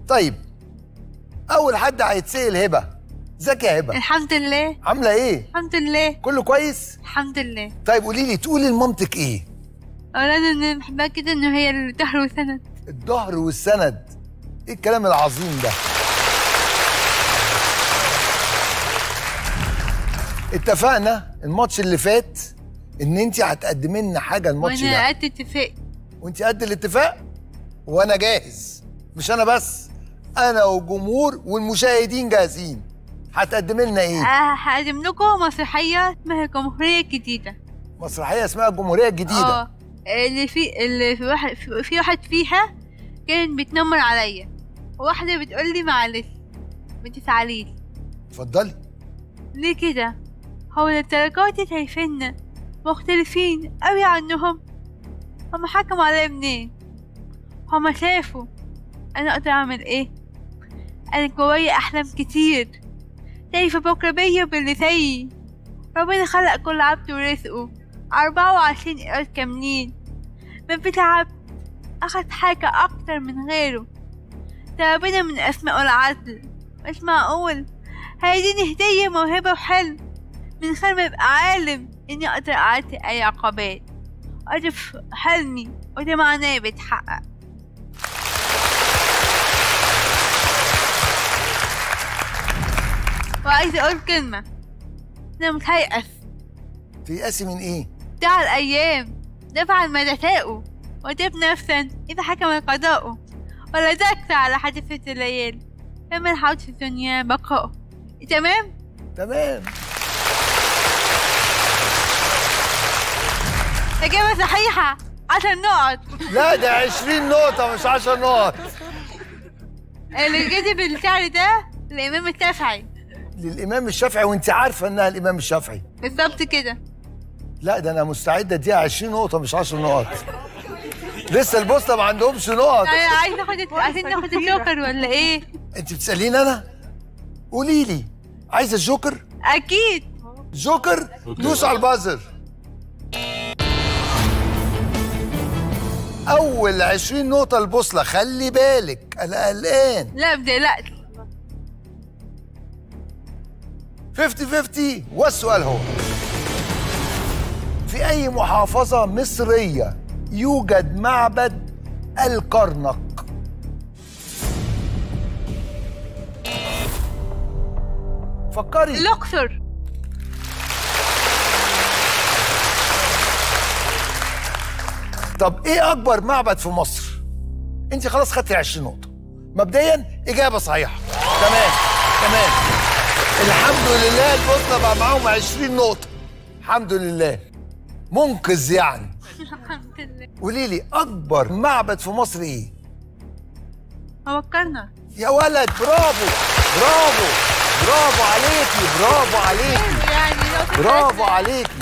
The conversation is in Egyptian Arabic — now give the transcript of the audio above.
طيب اول حد هيتسال هبه ازيك يا هبه الحمد لله عامله ايه الحمد لله كله كويس الحمد لله طيب قولي لي تقولي لمامتك ايه اولا انا بحبها كده انه هي الظهر والسند الظهر والسند ايه الكلام العظيم ده اتفقنا الماتش اللي فات ان انت هتقدمي لنا حاجه الماتش وانا ده قد اتفاق وانت قد الاتفاق وانا جاهز مش انا بس انا والجمهور والمشاهدين جاهزين هتقدمي لنا ايه آه، هقدم لكم مسرحيه اسمها الجمهوريه الجديده مسرحيه اسمها الجمهوريه الجديده اه اللي في اللي في واحد في- في واحد فيها كان بيتنمر عليا وواحده بتقول لي معلش ما تزعليش اتفضلي ليه كده هو الدرجات شايفيننا مختلفين قوي عنهم هما حكموا عليا منين هما شافوا انا اقدر اعمل ايه انا جوايا احلام كتير شايفة بكرة بيا باللي زيي ربنا خلق كل عبد ورزقه أربعة وعشرين قيراط كاملين ما فيش عبد أخد حاجة أكتر من غيره ده ربنا من أسمائه العدل مش معقول هيديني هدية موهبة وحلم من غير ما يبقى عالم إني أقدر أعدي أي عقبات أعرف حلمي وده معناه بيتحقق وعايزة أقول كلمة أنا مش هيأس تيأسي من ايه ده على الأيام دفع ما تشاء وجب نفسا إذا حكم القضاء ولا دكت على حادثة الليالي فما الحوت في الدنيا بقاء تمام؟ تمام إجابة صحيحة عشر نقط لا ده 20 نقطه مش 10 نقط اللي كتب الشعر ده الإمام الشافعي للامام الشافعي وانت عارفه انها الامام الشافعي بالظبط كده لا ده انا مستعد اديها 20 نقطه مش 10 نقط لسه البوسطه ما عندهمش نقط أنا عايز ناخد عايزين ناخد الجوكر ولا إيه؟ انت بتساليني انا قولي لي عايزه الجوكر أكيد جوكر دوس على البازر اول 20 نقطه البوصله خلي بالك انا قلقان لا متقلقش 50 50 والسؤال هو في اي محافظه مصريه يوجد معبد الكرنك فكري الأقصر طب ايه اكبر معبد في مصر انت خلاص خدتي 20 نقطه مبدئيا اجابه صحيحه تمام تمام الحمد لله البوصله بقى معاهم 20 نقطه الحمد لله منقذ يعني الحمد لله قولي لي اكبر معبد في مصر ايه فكرنا يا ولد برافو برافو برافو عليكي برافو عليكي يعني لو برافو عليكي